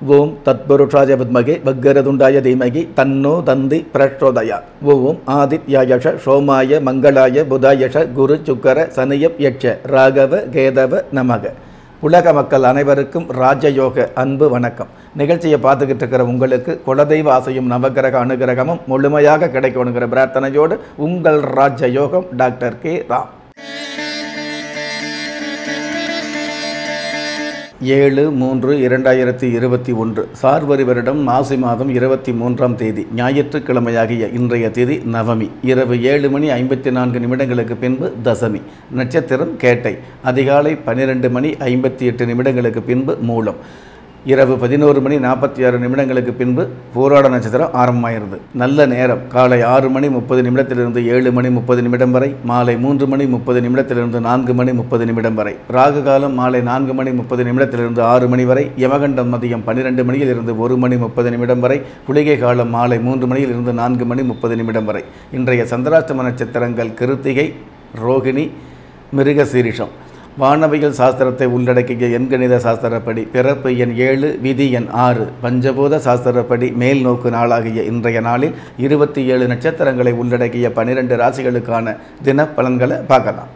ஓம் தத்புருஷாய வித்மகே வக்கரதுண்டாய தீமகி தன்னோ தந்தி பிரச்சோதயா ஓம் ஆதித்யாயஷ சோமாய மங்களாய புதாயஷ குரு சுக்கர சனியப் யட்ச ராகவ கேதவ நமக உலக மக்கள் அனைவருக்கும் ராஜயோக அன்பு வணக்கம் நிகழ்ச்சியை பார்த்துக்கிட்டு இருக்கிற உங்களுக்கு குலதெய்வ ஆசையும் நவகிரக அனுகிரகமும் முழுமையாக கிடைக்கணுங்கிற பிரார்த்தனையோடு உங்கள் ராஜயோகம் டாக்டர் கே ராம் ஏழு மூன்று இரண்டாயிரத்தி இருபத்தி ஒன்று சார்வரி வருடம் மாசி மாதம் இருபத்தி மூன்றாம் தேதி ஞாயிற்றுக்கிழமையாகிய இன்றைய தேதி நவமி இரவு ஏழு மணி ஐம்பத்தி நான்கு நிமிடங்களுக்கு பின்பு தசமி நட்சத்திரம் கேட்டை அதிகாலை பன்னிரெண்டு மணி ஐம்பத்தி எட்டு நிமிடங்களுக்கு பின்பு மூலம் இரவு பதினோரு மணி நாற்பத்தி ஆறு நிமிடங்களுக்கு பின்பு போராட நட்சத்திரம் ஆரம்பமாயிருது நல்ல நேரம் காலை ஆறு மணி முப்பது நிமிடத்திலிருந்து ஏழு மணி முப்பது நிமிடம் வரை மாலை மூன்று மணி முப்பது நிமிடத்திலிருந்து நான்கு மணி முப்பது நிமிடம் வரை ராகு காலம் மாலை நான்கு மணி முப்பது நிமிடத்திலிருந்து ஆறு மணி வரை யமகண்டம் மதியம் பன்னிரெண்டு மணியிலிருந்து ஒரு மணி முப்பது நிமிடம் வரை குளிகை காலம் மாலை மூன்று மணியிலிருந்து நான்கு மணி முப்பது நிமிடம் வரை இன்றைய சந்திராஷ்டம நட்சத்திரங்கள் கிருத்திகை ரோகிணி மிருகசீரிஷம் வானவியல் சாஸ்திரத்தை உள்ளடக்கிய எண்கணித சாஸ்திரப்படி பிறப்பு எண் ஏழு விதி எண் ஆறு பஞ்சபூத சாஸ்திரப்படி மேல் நோக்கு நாளாகிய இன்றைய நாளில் இருபத்தி ஏழு நட்சத்திரங்களை உள்ளடக்கிய பனிரெண்டு ராசிகளுக்கான தின பலன்களை பார்க்கலாம்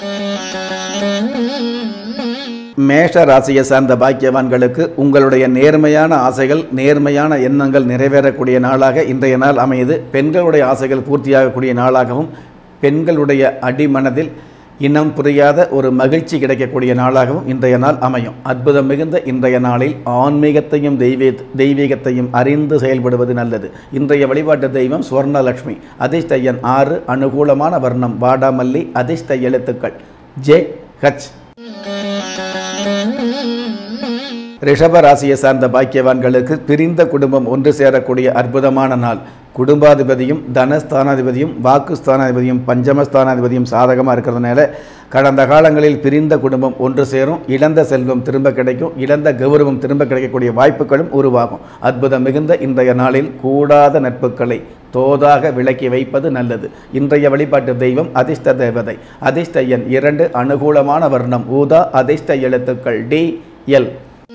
மேஷ ராசியை சார்ந்த பாக்கியவான்களுக்கு உங்களுடைய நேர்மையான ஆசைகள் நேர்மையான எண்ணங்கள் நிறைவேறக்கூடிய நாளாக இன்றைய நாள் அமையுது பெண்களுடைய ஆசைகள் பூர்த்தியாகக்கூடிய நாளாகவும் பெண்களுடைய அடிமனதில் இனம் புரியாத ஒரு மகிழ்ச்சி கிடைக்கக்கூடிய நாளாகவும் இன்றைய நாள் அமையும் அற்புதம் மிகுந்த இன்றைய நாளில் ஆன்மீகத்தையும் தெய்வீ தெய்வீகத்தையும் அறிந்து செயல்படுவது நல்லது இன்றைய வழிபாட்டு தெய்வம் சுவர்ணலட்சுமி அதிர்ஷ்ட எண் ஆறு அனுகூலமான வர்ணம் வாடாமல்லி அதிர்ஷ்ட எழுத்துக்கள் ஜே ஹச் ரிஷப ராசியை சார்ந்த பாக்கியவான்களுக்கு பிரிந்த குடும்பம் ஒன்று சேரக்கூடிய அற்புதமான நாள் குடும்பாதிபதியும் தனஸ்தானாதிபதியும் வாக்குஸ்தானாதிபதியும் பஞ்சமஸ்தானாதிபதியும் சாதகமாக இருக்கிறதுனால கடந்த காலங்களில் பிரிந்த குடும்பம் ஒன்று சேரும் இழந்த செல்வம் திரும்ப கிடைக்கும் இழந்த கௌரவம் திரும்ப கிடைக்கக்கூடிய வாய்ப்புகளும் உருவாகும் அற்புதம் மிகுந்த இன்றைய நாளில் கூடாத நட்புகளை தோதாக விலக்கி வைப்பது நல்லது இன்றைய வழிபாட்டு தெய்வம் அதிர்ஷ்ட தேவதை அதிர்ஷ்ட எண் இரண்டு அனுகூலமான வர்ணம் ஊதா அதிர்ஷ்ட எழுத்துக்கள் டி எல்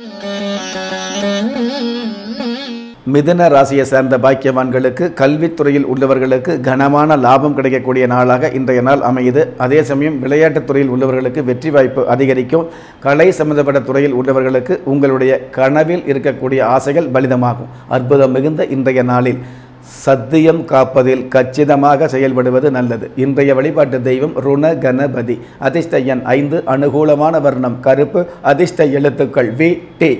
மிதுன ராசியை சேர்ந்த பாக்கியவான்களுக்கு கல்வித்துறையில் உள்ளவர்களுக்கு கனமான லாபம் கிடைக்கக்கூடிய நாளாக இன்றைய நாள் அமையுது அதே சமயம் விளையாட்டுத் துறையில் உள்ளவர்களுக்கு வெற்றி வாய்ப்பு அதிகரிக்கும் கலை சம்பந்தப்பட்ட துறையில் உள்ளவர்களுக்கு உங்களுடைய கனவில் இருக்கக்கூடிய ஆசைகள் பலிதமாகும் அற்புதம் மிகுந்த இன்றைய நாளில் சத்தியம் காப்பதில் கச்சிதமாக செயல்படுவது நல்லது இன்றைய வழிபாட்டு தெய்வம் ருண கணபதி அதிர்ஷ்ட எண் ஐந்து அனுகூலமான வர்ணம் கருப்பு அதிர்ஷ்ட எழுத்துக்கள் வி டி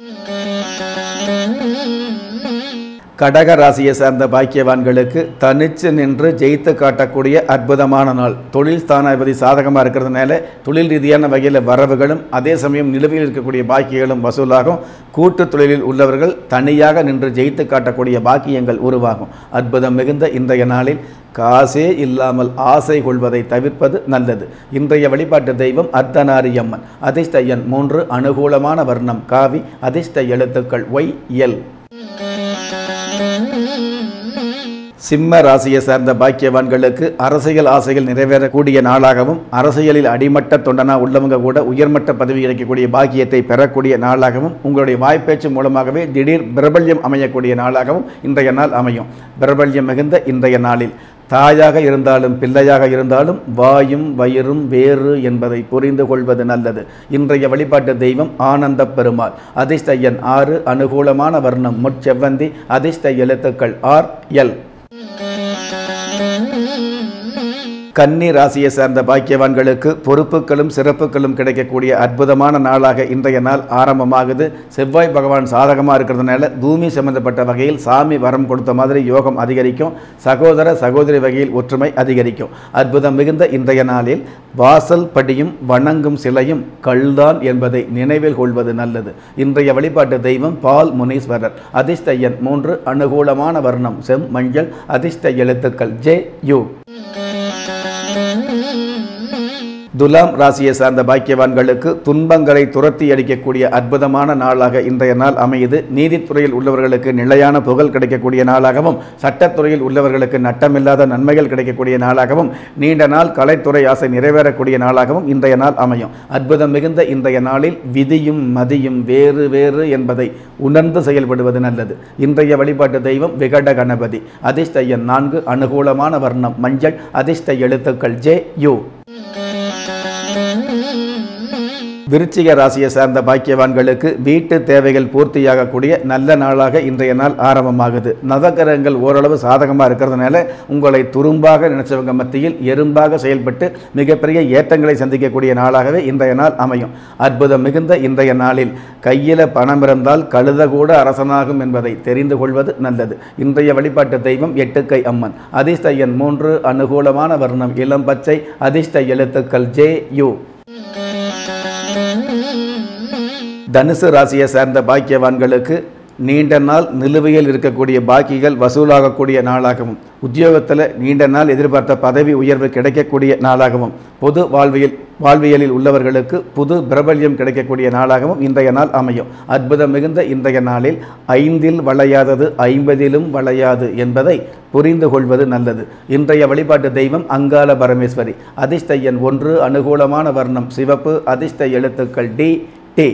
கடக ராசியை சார்ந்த பாக்கியவான்களுக்கு தனிச்சு நின்று ஜெயித்து காட்டக்கூடிய அற்புதமான நாள் தொழில் ஸ்தானாதிபதி சாதகமாக இருக்கிறதுனால தொழில் ரீதியான வகையில் வரவுகளும் அதே சமயம் நிலுவையில் இருக்கக்கூடிய பாக்கியங்களும் வசூலாகும் கூட்டு தொழிலில் உள்ளவர்கள் தனியாக நின்று ஜெயித்து காட்டக்கூடிய பாக்கியங்கள் உருவாகும் அற்புதம் மிகுந்த இன்றைய நாளில் காசே இல்லாமல் ஆசை கொள்வதை தவிர்ப்பது நல்லது இன்றைய வழிபாட்டு தெய்வம் அர்த்தநாரியம்மன் அதிர்ஷ்ட எண் மூன்று அனுகூலமான வர்ணம் காவி அதிர்ஷ்ட எழுத்துக்கள் ஒய் எல் சிம்ம ராசியை சார்ந்த பாக்கியவான்களுக்கு அரசியல் ஆசைகள் நிறைவேறக்கூடிய நாளாகவும் அரசியலில் அடிமட்ட தொண்டனா உள்ளவங்க கூட உயர்மட்ட பதவி கிடைக்கக்கூடிய பாக்கியத்தை பெறக்கூடிய நாளாகவும் உங்களுடைய வாய்ப்பேச்சு மூலமாகவே திடீர் பிரபல்யம் அமையக்கூடிய நாளாகவும் இன்றைய நாள் அமையும் பிரபல்யம் மிகுந்த இன்றைய நாளில் தாயாக இருந்தாலும் பிள்ளையாக இருந்தாலும் வாயும் வயிறும் வேறு என்பதை புரிந்து கொள்வது நல்லது இன்றைய வழிபாட்டு தெய்வம் ஆனந்த பெருமாள் அதிர்ஷ்ட எண் ஆறு அனுகூலமான வர்ணம் முட்செவ்வந்தி அதிர்ஷ்ட எழுத்துக்கள் ஆர் எல் கன்னி ராசியை சார்ந்த பாக்கியவான்களுக்கு பொறுப்புகளும் சிறப்புகளும் கிடைக்கக்கூடிய அற்புதமான நாளாக இன்றைய நாள் ஆரம்பமாகுது செவ்வாய் பகவான் சாதகமாக இருக்கிறதுனால பூமி சம்பந்தப்பட்ட வகையில் சாமி வரம் கொடுத்த மாதிரி யோகம் அதிகரிக்கும் சகோதர சகோதரி வகையில் ஒற்றுமை அதிகரிக்கும் அற்புதம் மிகுந்த இன்றைய நாளில் வாசல் படியும் வணங்கும் சிலையும் கல்தான் என்பதை நினைவில் கொள்வது நல்லது இன்றைய வழிபாட்டு தெய்வம் பால் முனீஸ்வரர் அதிர்ஷ்ட எண் மூன்று அனுகூலமான வர்ணம் செம் மஞ்சள் அதிர்ஷ்ட எழுத்துக்கள் ஜே யு துலாம் ராசியை சார்ந்த பாக்கியவான்களுக்கு துன்பங்களை துரத்தி அடிக்கக்கூடிய அற்புதமான நாளாக இன்றைய நாள் அமையுது நீதித்துறையில் உள்ளவர்களுக்கு நிலையான புகழ் கிடைக்கக்கூடிய நாளாகவும் சட்டத்துறையில் உள்ளவர்களுக்கு நட்டமில்லாத நன்மைகள் கிடைக்கக்கூடிய நாளாகவும் நீண்ட நாள் கலைத்துறை ஆசை நிறைவேறக்கூடிய நாளாகவும் இன்றைய நாள் அமையும் அற்புதம் மிகுந்த இன்றைய நாளில் விதியும் மதியும் வேறு வேறு என்பதை உணர்ந்து செயல்படுவது நல்லது இன்றைய வழிபாட்டு தெய்வம் விகட கணபதி அதிர்ஷ்ட எண் நான்கு அனுகூலமான வர்ணம் மஞ்சள் அதிர்ஷ்ட எழுத்துக்கள் ஜே யு விருச்சிக ராசியை சார்ந்த பாக்கியவான்களுக்கு வீட்டு தேவைகள் பூர்த்தியாகக்கூடிய நல்ல நாளாக இன்றைய நாள் ஆரம்பமாகுது நவகிரகங்கள் ஓரளவு சாதகமாக இருக்கிறதுனால உங்களை துரும்பாக நினைச்சவங்க மத்தியில் எறும்பாக செயல்பட்டு மிகப்பெரிய ஏற்றங்களை சந்திக்கக்கூடிய நாளாகவே இன்றைய நாள் அமையும் அற்புதம் மிகுந்த இன்றைய நாளில் கையில் பணம் இருந்தால் கழுத கூட அரசனாகும் என்பதை தெரிந்து கொள்வது நல்லது இன்றைய வழிபாட்டு தெய்வம் எட்டுக்கை அம்மன் அதிர்ஷ்ட எண் மூன்று அனுகூலமான வர்ணம் இளம் பச்சை அதிர்ஷ்ட எழுத்துக்கள் ஜே யு தனுசு ராசியை சேர்ந்த பாக்கியவான்களுக்கு நீண்ட நாள் நிலுவையில் இருக்கக்கூடிய பாக்கிகள் வசூலாகக்கூடிய நாளாகவும் உத்தியோகத்தில் நீண்ட நாள் எதிர்பார்த்த பதவி உயர்வு கிடைக்கக்கூடிய நாளாகவும் பொது வாழ்வியல் வாழ்வியலில் உள்ளவர்களுக்கு புது பிரபல்யம் கிடைக்கக்கூடிய நாளாகவும் இன்றைய நாள் அமையும் அற்புதம் மிகுந்த இன்றைய நாளில் ஐந்தில் வளையாதது ஐம்பதிலும் வளையாது என்பதை புரிந்து கொள்வது நல்லது இன்றைய வழிபாட்டு தெய்வம் அங்காள பரமேஸ்வரி அதிர்ஷ்ட எண் ஒன்று அனுகூலமான வர்ணம் சிவப்பு அதிர்ஷ்ட எழுத்துக்கள் டி டி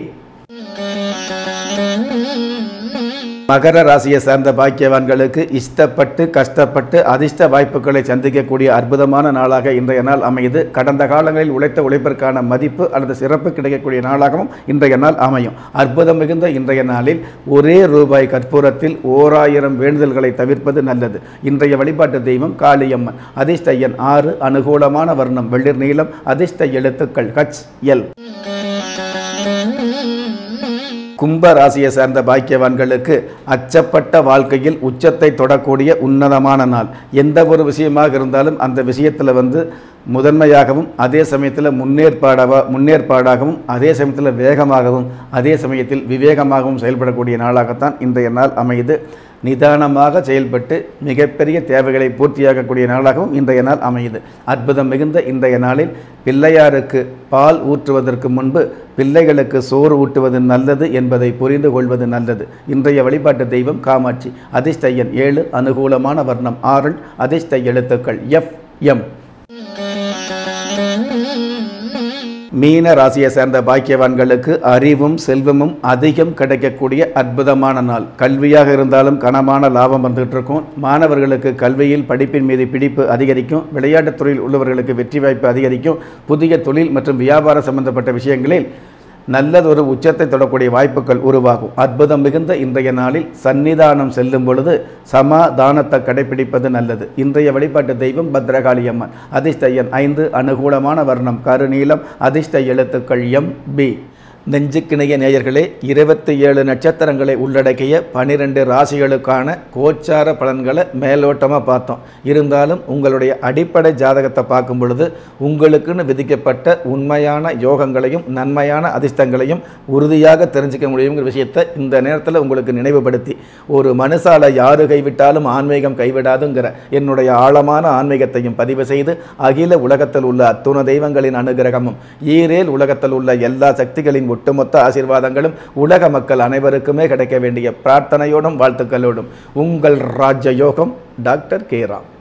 மகர ராசியை சார்ந்த பாக்கியவான்களுக்கு இஷ்டப்பட்டு கஷ்டப்பட்டு அதிர்ஷ்ட வாய்ப்புகளை சந்திக்கக்கூடிய அற்புதமான நாளாக இன்றைய நாள் அமையுது கடந்த காலங்களில் உழைத்த உழைப்பிற்கான மதிப்பு அல்லது சிறப்பு கிடைக்கக்கூடிய நாளாகவும் இன்றைய நாள் அமையும் அற்புதம் மிகுந்த இன்றைய நாளில் ஒரே ரூபாய் கற்பூரத்தில் ஓராயிரம் வேண்டுதல்களை தவிர்ப்பது நல்லது இன்றைய வழிபாட்டு தெய்வம் காளியம்மன் அதிர்ஷ்ட எண் ஆறு அனுகூலமான வர்ணம் வெளிர் நீளம் அதிர்ஷ்ட எழுத்துக்கள் ஹச் எல் கும்ப ராசியை சார்ந்த பாக்கியவான்களுக்கு அச்சப்பட்ட வாழ்க்கையில் உச்சத்தை தொடக்கூடிய உன்னதமான நாள் எந்த ஒரு விஷயமாக இருந்தாலும் அந்த விஷயத்தில் வந்து முதன்மையாகவும் அதே சமயத்தில் முன்னேற்பாடாக முன்னேற்பாடாகவும் அதே சமயத்தில் வேகமாகவும் அதே சமயத்தில் விவேகமாகவும் செயல்படக்கூடிய நாளாகத்தான் இன்றைய நாள் அமையுது நிதானமாக செயல்பட்டு மிகப்பெரிய தேவைகளை பூர்த்தியாகக்கூடிய நாளாகவும் இன்றைய நாள் அமையுது அற்புதம் மிகுந்த இன்றைய நாளில் பிள்ளையாருக்கு பால் ஊற்றுவதற்கு முன்பு பிள்ளைகளுக்கு சோறு ஊட்டுவது நல்லது என்பதை புரிந்து கொள்வது நல்லது இன்றைய வழிபாட்டு தெய்வம் காமாட்சி அதிர்ஷ்ட எண் ஏழு அனுகூலமான வர்ணம் ஆரன் அதிர்ஷ்ட எழுத்துக்கள் எஃப் எம் மீன ராசியை சேர்ந்த பாக்கியவான்களுக்கு அறிவும் செல்வமும் அதிகம் கிடைக்கக்கூடிய அற்புதமான நாள் கல்வியாக இருந்தாலும் கனமான லாபம் வந்துகிட்டு இருக்கும் மாணவர்களுக்கு கல்வியில் படிப்பின் மீது பிடிப்பு அதிகரிக்கும் விளையாட்டுத் துறையில் உள்ளவர்களுக்கு வெற்றி வாய்ப்பு அதிகரிக்கும் புதிய தொழில் மற்றும் வியாபாரம் சம்பந்தப்பட்ட விஷயங்களில் நல்லதொரு உச்சத்தை தொடக்கூடிய வாய்ப்புகள் உருவாகும் அற்புதம் மிகுந்த இன்றைய நாளில் சன்னிதானம் செல்லும் பொழுது சமாதானத்தை கடைபிடிப்பது நல்லது இன்றைய வழிபாட்டு தெய்வம் பத்ரகாளி அம்மன் அதிர்ஷ்ட எண் ஐந்து அனுகூலமான வர்ணம் கருநீலம் அதிர்ஷ்ட எழுத்துக்கள் எம் பி நெஞ்சுக்கிணைய நேயர்களே இருபத்தி ஏழு நட்சத்திரங்களை உள்ளடக்கிய பனிரெண்டு ராசிகளுக்கான கோச்சார பலன்களை மேலோட்டமாக பார்த்தோம் இருந்தாலும் உங்களுடைய அடிப்படை ஜாதகத்தை பார்க்கும் பொழுது உங்களுக்குன்னு விதிக்கப்பட்ட உண்மையான யோகங்களையும் நன்மையான அதிர்ஷ்டங்களையும் உறுதியாக தெரிஞ்சுக்க முடியுங்கிற விஷயத்தை இந்த நேரத்தில் உங்களுக்கு நினைவுபடுத்தி ஒரு மனுஷால யாரு கைவிட்டாலும் ஆன்மீகம் கைவிடாதுங்கிற என்னுடைய ஆழமான ஆன்மீகத்தையும் பதிவு செய்து அகில உலகத்தில் உள்ள அத்துண தெய்வங்களின் அனுகிரகமும் ஈரேல் உலகத்தில் உள்ள எல்லா சக்திகளின் ஒட்டுமொத்த ஆசீர்வாதங்களும் உலக மக்கள் அனைவருக்குமே கிடைக்க வேண்டிய பிரார்த்தனையோடும் வாழ்த்துக்களோடும் உங்கள் ராஜயோகம் டாக்டர் கே ராம்